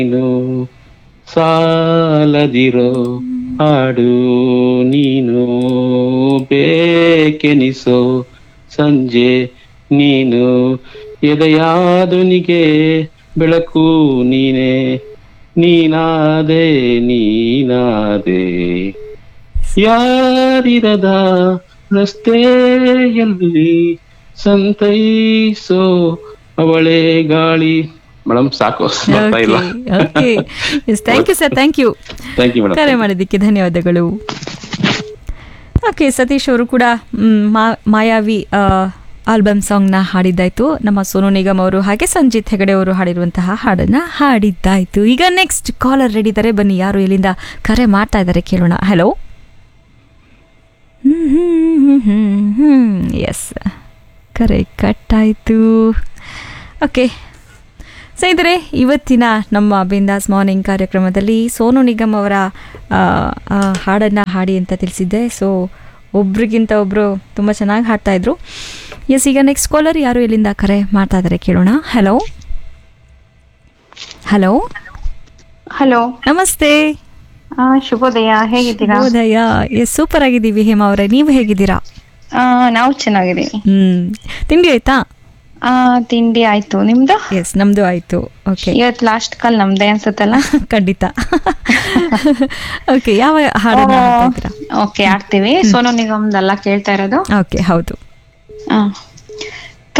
ನೀನು ಸಾಲದಿರೋ ಹಾಡು ನೀನು ಬೇಕೆನಿಸೋ ಸಂಜೆ ನೀನು ಎದೆಯಾದುನಿಗೆ ಬೆಳಕು ನೀನೆ ನೀನಾದೆ ನೀನಾದೆ ಯಾರಿರದ ರಸ್ತೆಯಲ್ಲಿ ಸಂತೈಸೋ ಅವಳೆ ಗಾಳಿ ಮೇಡಮ್ ಸಾಕು ಬರ್ತಾ ಇಲ್ಲ okay yes thank you sir thank you thank you madam ಕರೆ ಮಾಡಿದ್ದಕ್ಕೆ ಧನ್ಯವಾದಗಳು ಓಕೆ ಸತೀಶ್ ಅವರು ಕೂಡ ಮ್, ಮಾ- ಮಾಯಾವಿ ಆಲ್ಬಮ್ ಸಾಂಗ್ನ ಹಾಡಿದ್ದಾಯ್ತು ನಮ್ಮ ಸೋನು ನಿಗಮ್ ಅವರು ಹಾಗೆ ಸಂಜಿತ್ ಹೆಗಡೆ ಅವರು ಹಾಡಿರುವಂತಹ ಹಾಡನ್ನ ಹಾಡಿದ್ದಾಯ್ತು ಈಗ ನೆಕ್ಸ್ಟ್ ಕಾಲರ್ ರೆಡಿ ಇದ್ದಾರೆ ಬನ್ನಿ ಯಾರು ಎಲ್ಲಿಂದ ಕರೆ ಮಾಡ್ತಾ ಇದ್ದಾರೆ ಕೇಳೋಣ ಹಲೋ ಎಸ್ ಕರೆ ಕಟ್ಟಾಯಿತು ಓಕೆ ಸ್ನೇಹಿತರೆ ಇವತ್ತಿನ ನಮ್ಮ ಬಿಂದಾಸ್ ಮಾರ್ನಿಂಗ್ ಕಾರ್ಯಕ್ರಮದಲ್ಲಿ ಸೋನು ನಿಗಮ್ ಅವರ ಹಾಡನ್ನು ಹಾಡಿ ಅಂತ ತಿಳಿಸಿದ್ದೆ ಸೊ ಒಬ್ರಿಗಿಂತ ಒಬ್ಬರು ತುಂಬ ಚೆನ್ನಾಗಿ ಹಾಡ್ತಾ ಇದ್ರು ಎಸ್ ಈಗ ನೆಕ್ಸ್ಟ್ ಕಾಲರ್ ಯಾರು ಎಲ್ಲಿಂದ ಕರೆ ಮಾಡ್ತಾ ಇದ್ದಾರೆ ಕೇಳೋಣ ಹಲೋ ಹಲೋ ಹಲೋ ನಮಸ್ತೆ ಆ, ಶುಭೋದಯ ಹೇಗಿದ್ದೀರಾ ಉದಯ ಎಸ್ ಸೂಪರ್ ಆಗಿದ್ದೀವಿ ಹೇಮಾ ಅವರೇ ನೀವು ಹೇಗಿದ್ದೀರಾ ಆ, ನಾವು ಚೆನ್ನಾಗಿದ್ದೀವಿ ಹ್ಮ್ ತಿಂಡಿ ಆಯ್ತಾ ಆ, ತಿಂಡಿ ಆಯ್ತು ನಿಮ್ದು ಎಸ್ ನಮ್ದು ಆಯ್ತು ಓಕೆ ಇವತ್ ಲಾಸ್ಟ್ ಕಾಲ್ ನಮ್ದೇ ಅನ್ಸುತ್ತಲ್ಲ ಖಂಡಿತ ಓಕೆ ಯಾವ ಹಾಡನ್ನ ಹಾಡ್ತಾ ಇದ್ದೀರಾ ಓಕೆ ಆಡ್ತೀವಿ ಸೋನು ನಿಗಮ್ದೆಲ್ಲ ಕೇಳ್ತಾ ಇರೋದು ಓಕೆ ಹೌದು ಆ,